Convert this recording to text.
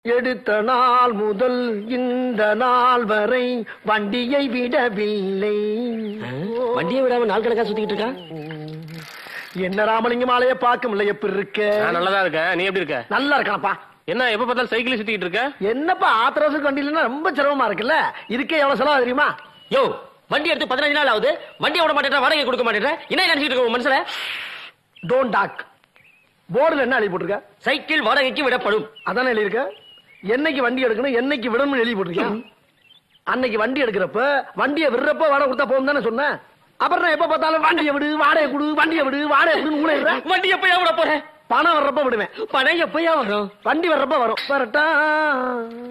எடுத்த நாள் முதல் இந்த நாள் வரை வண்டியை விடவில்லை வண்டியை விடாம நாள் கணக்கா சுத்திக்கிட்டு இருக்கா என்ன ராமலிங்கம் ஆலைய பார்க்க முடியல எப்படி இருக்க நான் நல்லதா இருக்கேன் நீ எப்படி இருக்க நல்லா இருக்கானப்பா என்ன எப்ப பார்த்தாலும் சைக்கிள் சுத்திட்டு இருக்க என்னப்பா ஆத்திரவசம் வண்டியிலன்னா ரொம்ப சிரமமா இருக்குல்ல இதுக்கே எவ்வளவு செலவு தெரியுமா யோ வண்டி எடுத்து பதினஞ்சு நாள் ஆகுது வண்டியை விட மாட்டேன் வாடகை கொடுக்க மாட்டேன் என்ன நினைச்சிட்டு இருக்க உன் மனசுல டோன்ட் டாக் போர்டுல என்ன எழுதி போட்டிருக்க சைக்கிள் வாடகைக்கு விடப்படும் அதானே எழுதியிருக்க என்னைக்கு வண்டி எடுக்கணும் என்னைக்கு விடணும்னு எழுதி போட்டிருக்கேன் அன்னைக்கு வண்டி எடுக்கிறப்ப வண்டியை விடுறப்ப வாடகை கொடுத்தா போதும் தானே சொன்னேன் அப்புறம் நான் எப்ப பார்த்தாலும் வண்டியை விடு வாடகை கொடு வண்டியை விடு வாடகை கொடுன்னு கூட இருக்க. வண்டி எப்பயா விட போறேன் பணம் வர்றப்ப விடுவேன் பணம் எப்பயா வரும் வண்டி வர்றப்ப வரும் வரட்டா